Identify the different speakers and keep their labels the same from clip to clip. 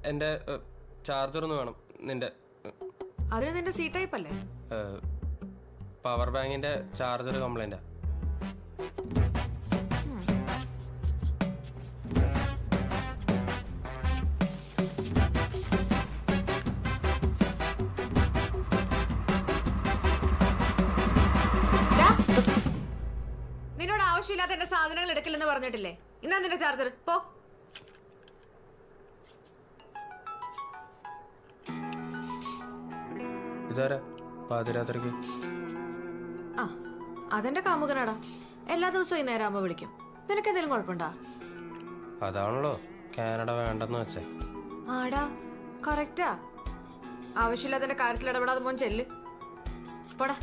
Speaker 1: എൻ്റെ ചാർജർ ഒന്ന് വേണം നിന്റെ
Speaker 2: അതിന് നിന്റെ സി ടൈപ്പ് അല്ലേ
Speaker 1: പവർ ബാങ്കിന്റെ ചാർജർ കംപ്ലൈൻറ്റാ
Speaker 2: ഡാ. നിന്നോട് ആവശ്യമില്ലാത്ത എന്റെ സാധനങ്ങൾ എടുക്കില്ലെന്ന് പറഞ്ഞിട്ടില്ലേ ഇന്നാ നിന്റെ ചാർജർ പോ
Speaker 1: ഇതാരാ പാതിരാത്രിക്ക്
Speaker 2: ആ അതെന്റെ കാമുകനാടാ എല്ലാ ദിവസവും ഈ നേരം ആകുമ്പോ വിളിക്കും നിനക്ക് എന്തെങ്കിലും കുഴപ്പമുണ്ടാ
Speaker 1: അതാണല്ലോ കാനഡ വേണ്ടെന്ന് വെച്ചേ
Speaker 2: ആടാ കറക്റ്റാ ആവശ്യമില്ലാത്തതിന്റെ കാര്യത്തിൽ ഇടപെടാതെ മോൻ ചെല്ല് പോടാ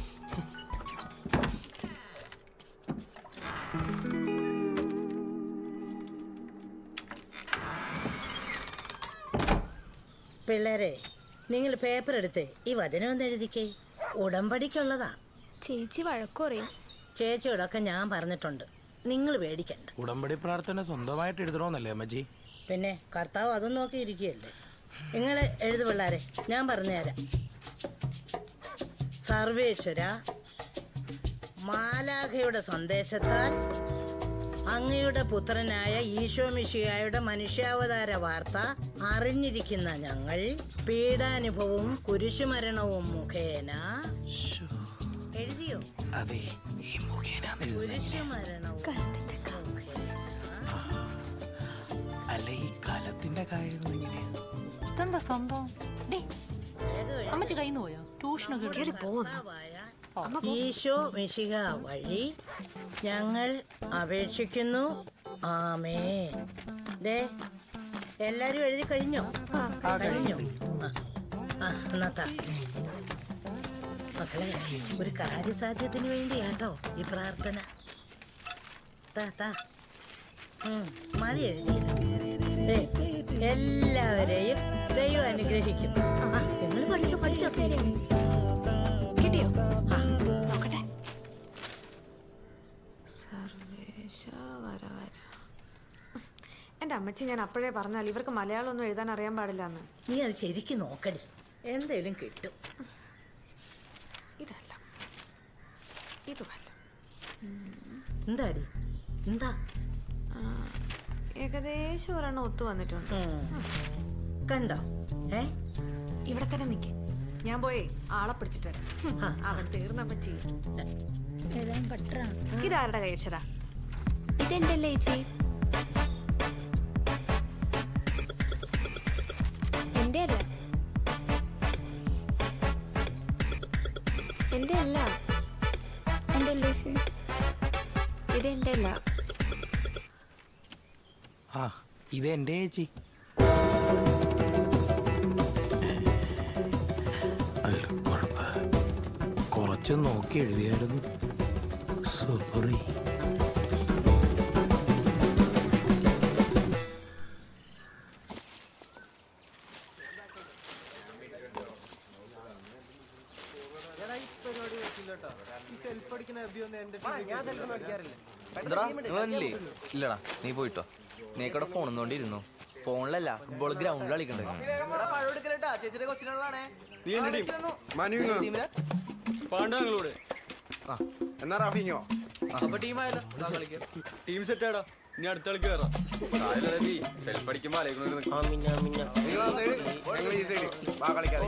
Speaker 3: പിള്ളേരെ നിങ്ങൾ പേപ്പർ എടുത്ത് ഈ വചനം ഒന്ന് എഴുതിക്കേ ഉടമ്പടിക്കുള്ളതാ
Speaker 4: ചേച്ചി വഴക്കുറയും
Speaker 3: ചേച്ചിയോടൊക്കെ ഞാൻ പറഞ്ഞിട്ടുണ്ട് നിങ്ങൾ പേടിക്കണ്ട
Speaker 5: ഉടമ്പടി പ്രാർത്ഥന സ്വന്തമായിട്ട് എഴുതണമെന്നല്ലേ അമ്മജി
Speaker 3: പിന്നെ കർത്താവ് അതും നോക്കിയിരിക്കുകയല്ലേ നിങ്ങൾ എഴുതു പിള്ളേരെ ഞാൻ പറഞ്ഞുതരാം സർവേശ്വര മാലാഖയുടെ സന്ദേശത്താൽ അങ്ങയുടെ പുത്രനായ ഈശോ മിശിഹായുടെ മനുഷ്യാവതാര വാർത്ത അറിഞ്ഞിരിക്കുന്ന ഞങ്ങൾ പീഡാനുഭവവും കുരിശുമരണവും മുഖേന എഴുതിയോ
Speaker 5: അതെ ഈ മുഖേന
Speaker 3: കുരിശുമരണവും
Speaker 5: അല്ല ഈ കാലത്തിന്റെ കാര്യം എങ്ങനെയാ
Speaker 6: ഇതെന്താ സംഭവം ഡേ അമ്മച്ചി കയ്യിൽ പോയോ ട്യൂഷനൊക്കെ
Speaker 2: കേറി പോന്നു
Speaker 3: ഈശോ മിശിഹ വഴി ഞങ്ങൾ അപേക്ഷിക്കുന്നു ആമേ ദേ എല്ലാരും എഴുതി കഴിഞ്ഞോ കഴിഞ്ഞോ ആ, ആ എന്നാത്താ മക്കളെ ഒരു കാര്യസാധ്യത്തിന് വേണ്ടിയാട്ടോ ഈ പ്രാർത്ഥന താ താ ഉം, മതി എഴുതിയത് ദേ, എല്ലാവരെയും ദൈവം അനുഗ്രഹിക്കും ആ നിങ്ങൾ പഠിച്ചോ പഠിച്ചോ
Speaker 2: കിട്ടിയോ ആ, നോക്കട്ടെ സർവേശ വര വര എന്റെ അമ്മച്ചി ഞാൻ അപ്പോഴേ പറഞ്ഞാൽ ഇവർക്ക് മലയാളം ഒന്നും എഴുതാൻ അറിയാൻ പാടില്ല എന്ന്
Speaker 3: നീ അത് ശരിക്കും നോക്കടി എന്തേലും കിട്ടും
Speaker 2: ഇതല്ല ഇതുമല്ല
Speaker 3: എന്താടി എന്താ
Speaker 2: ആ, ഏകദേശം ഒരെണ്ണം ഒത്തു വന്നിട്ടുണ്ട്
Speaker 3: ഉം. കണ്ടോ ഏ
Speaker 2: ഇവിടെ തന്നെ നിക്ക് ഞാൻ പോയി ആളെ പിടിച്ചിട്ട് വരാം ഹും, അവൻ തീർന്നമ്മച്ചി
Speaker 4: എഴുതാൻ പറ്റാണ്
Speaker 2: ഇതാരുടെ കൈയക്ഷര
Speaker 4: ഇതെന്റെ അല്ലേ ചേച്ചി എന്റെ അല്ല എന്റെ അല്ല എന്റെ അല്ലേ ചേച്ചി ഇത് എന്റെ അല്ല
Speaker 5: ആ ഇത് എന്റെ ചേച്ചി അല്ല കുഴപ്പ കുറച്ച് നോക്കി എഴുതിയായിരുന്നു സോറി
Speaker 7: എന്താ നിങ്ങൾ വന്നില്ലേ ഇല്ലടാ നീ പോയിട്ടോ നീക്കടെ ഫോൺ ഒന്നുകൊണ്ടിരുന്നു ഫോണിലല്ല ഫുട്ബോൾ ഗ്രൗണ്ടിൽ കളിക്കണ്ടേ
Speaker 1: പാണ്ഡവങ്ങളോട്
Speaker 8: എന്നാ റാഫിങ്ങോ
Speaker 1: ടീം സെറ്റ് ആടാ ഇനി അടുത്ത കളിക്ക് കയറാം സെൽഫ് അടിക്കുമ്പോ
Speaker 8: നിങ്ങൾ ആ സൈഡ് ഞങ്ങൾ ഈ സൈഡ് വാ കളിക്കാതെ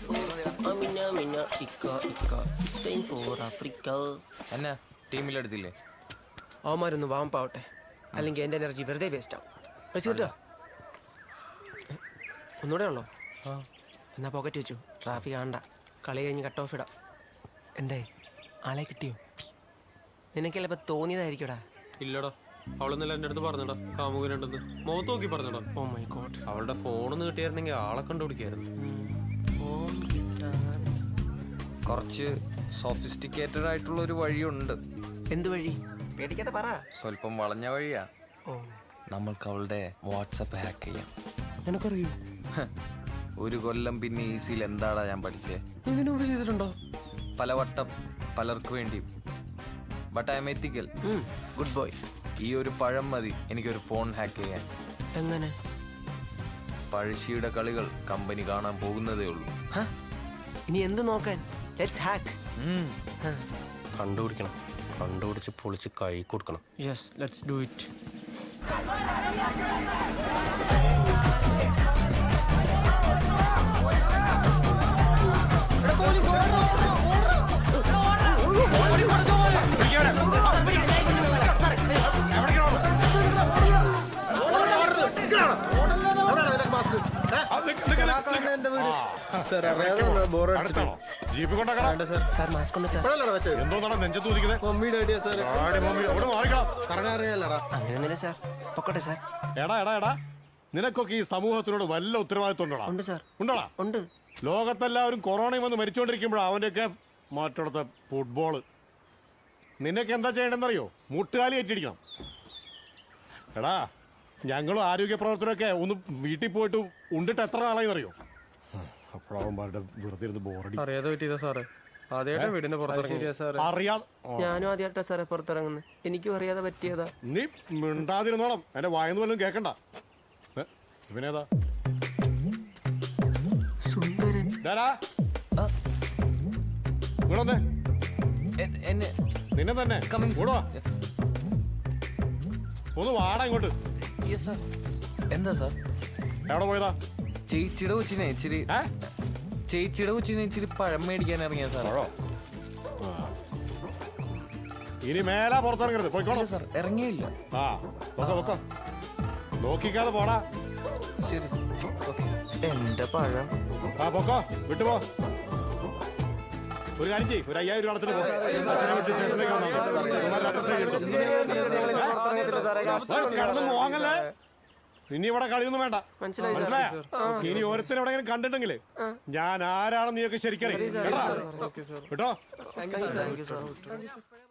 Speaker 7: എന്നാ ടീമിലെടുത്തില്ലേ
Speaker 9: അവന്മാരൊന്ന് വാമ്പാവട്ടെ അല്ലെങ്കിൽ എൻ്റെ എനർജി വെറുതെ വേസ്റ്റ് ആവും പൈസ കിട്ടുക ഒന്നുകൂടെ ഉള്ളോ ആ എന്നാ പോക്കറ്റ് വെച്ചു ട്രാഫിക് കാണണ്ട കളി കഴിഞ്ഞ് കട്ട് ഓഫ് ഇടാം എന്തേ ആളെ കിട്ടിയോ നിനക്കല്ല ഇപ്പൊ തോന്നിയതായിരിക്കടാ
Speaker 1: ഇല്ലടാ അവളൊന്നല്ല എൻ്റെ അടുത്ത് പറഞ്ഞടാ കാമുകനുണ്ടെന്ന് മുഖത്ത് നോക്കി പറഞ്ഞടാ
Speaker 9: ഓ മൈ ഗോഡ്
Speaker 1: അവളുടെ ഫോണൊന്ന് കിട്ടിയായിരുന്നെങ്കിൽ ആളെ കണ്ടുപിടിക്കായിരുന്നു
Speaker 9: ഫോൺ കിട്ടാൻ
Speaker 7: കുറച്ച് സോഫിസ്റ്റിക്കേറ്റഡ് ആയിട്ടുള്ള ഒരു വഴിയുണ്ട്
Speaker 9: എന്ത് വഴി പേടിക്കാതെ പറ
Speaker 7: സ്വല്പം വളഞ്ഞ വഴിയാ
Speaker 9: ഓ
Speaker 7: നമ്മൾക്ക് അവളുടെ വാട്സപ്പ് ഹാക്ക് ചെയ്യാം
Speaker 9: നിനക്കറിയൂ
Speaker 7: ഹ, ഒരു കൊല്ലം പിന്നെ ഈസിയിൽ എന്താടാ ഞാൻ പഠിച്ചേ
Speaker 9: ഇതിനു മുമ്പ് ചെയ്തിട്ടുണ്ടോ
Speaker 7: പലവട്ടം പലർക്കു വേണ്ടി but I am ethical
Speaker 9: good boy
Speaker 7: ഈ ഒരു പഴം മതി എനിക്കൊരു ഫോൺ ഹാക്ക് ചെയ്യാൻ
Speaker 9: എങ്ങനെ
Speaker 7: പഴശ്ശിയുടെ കളികൾ കമ്പനി കാണാൻ പോകുന്നതേ ഉള്ളൂ
Speaker 9: ഹ? ഇനി എന്ത് നോക്കാൻ ലെറ്റ്സ് ഹാക്ക്
Speaker 1: കണ്ടുപിടിക്കണം കണ്ടുപിടിച്ച് പൊളിച്ച് കൈ കൊടുക്കണം
Speaker 9: yes let's do it
Speaker 10: jeep കൊണ്ടാക്കണം
Speaker 9: സാർ മാസ്ക് കൊണ്ട് സാർ
Speaker 10: എന്തോന്നാണ് നെഞ്ചത്ത് കുതിക്കുന്നത് അവിടെ മാറിക്കണം
Speaker 9: അങ്ങനെയൊന്നുമില്ല സാർ പൊക്കോട്ടെ സാർ
Speaker 10: എടാ എടാ എടാ നിനക്കൊക്കെ ഈ സമൂഹത്തിനോട് വല്ല ഉത്തരവാദിത്വം ഉണ്ടോടാ
Speaker 9: ഉണ്ട് സാർ
Speaker 10: ഉണ്ടോടാ
Speaker 9: ഉണ്ട്
Speaker 10: ലോകത്തെല്ലാവരും കൊറോണയും വന്ന് മരിച്ചുകൊണ്ടിരിക്കുമ്പോഴാണ് അവൻ്റെയൊക്കെ മറ്റിടത്തെ ഫുട്ബോള് നിന്നൊക്കെ എന്താ ചെയ്യണമെന്നറിയോ മുട്ടുകാലി ഏറ്റിടിക്കണം എടാ ഞങ്ങളും ആരോഗ്യ പ്രവർത്തനമൊക്കെ ഒന്ന് വീട്ടിൽ പോയിട്ട് ഉണ്ടിട്ട് എത്ര നാളായി അറിയോ അപ്പോഴാവുമ്പോൾ വെറുതെ ഇരുന്ന് ബോറടി
Speaker 1: അറിയാതെ പറ്റിയതാ സാറേ ആദ്യമായിട്ട് വീടിന്റെ പുറത്തിറങ്ങി
Speaker 10: അറിയാതെ ആ.
Speaker 9: ഞാനും ആദ്യമായിട്ടാ സാറേ പുറത്തിറങ്ങുന്നത് എനിക്കും അറിയാതെ പറ്റിയതാ
Speaker 10: നീ മിണ്ടാതിരുന്നോളം എന്റെ വായന്ന് വല്ലതും കേക്കണ്ട ഏ, ഇവനേതാ
Speaker 9: സുന്ദരൻ
Speaker 10: ഡാടാ ഇവിടെ വന്നേ
Speaker 7: എൻ- എന്നെ
Speaker 10: നിന്നെ തന്നെ
Speaker 7: Coming, sir.
Speaker 10: ഇവിടെ വാ. ഒന്ന് വാടാ ഇങ്ങോട്ട്
Speaker 7: യെസ് സാർ എന്താ സാർ
Speaker 10: എവിടെ പോയതാ
Speaker 7: ചേച്ചിയുടെ കൊച്ചിനെ ഇച്ചിരി
Speaker 10: ഏ
Speaker 7: ചേച്ചിയുടെ കൊച്ചിനെ ഇച്ചിരി പഴം മേടിക്കാൻ ഇറങ്ങിയ സാർ
Speaker 10: പഴോ? ആ. ഇനി മേലാ പുറത്തിറങ്ങരുത് പോയിക്കോളാം
Speaker 7: സാർ ഇറങ്ങിയില്ല
Speaker 10: ആ പൊക്കോ പൊക്കോ നോക്കിക്കാതെ പോടാ
Speaker 7: ശരി സാർ ഓക്കെ എന്റെ പഴം
Speaker 10: ആ പൊക്കോ വിട്ടുപോ ഒരു കാര്യം ചെയ്യ് ഒരു അയ്യായിരം രൂപ അടച്ചിട്ട് പോ. അച്ഛനെ വിളിച്ച് സ്റ്റേഷനിലേക്ക് വന്നാൽ മതി. ഇവന്മാരുടെ അഡ്രസ്സ് എഴുതി എടുത്തോ. ഏ, കിടന്ന് മോങ്ങല്ലേ ഇനി ഇവിടെ കളിയൊന്നും വേണ്ട
Speaker 9: മനസ്സിലായി സാർ.
Speaker 10: മനസ്സിലായ ഇനി ഓരോരുത്തരും എവിടെയെങ്കിലും കണ്ടിട്ടുണ്ടെങ്കിൽ ഞാൻ ആരാണെന്ന് നീയൊക്കെ ശരിക്കറിയാം കേട്ടോ
Speaker 7: താങ്ക് യു സാർ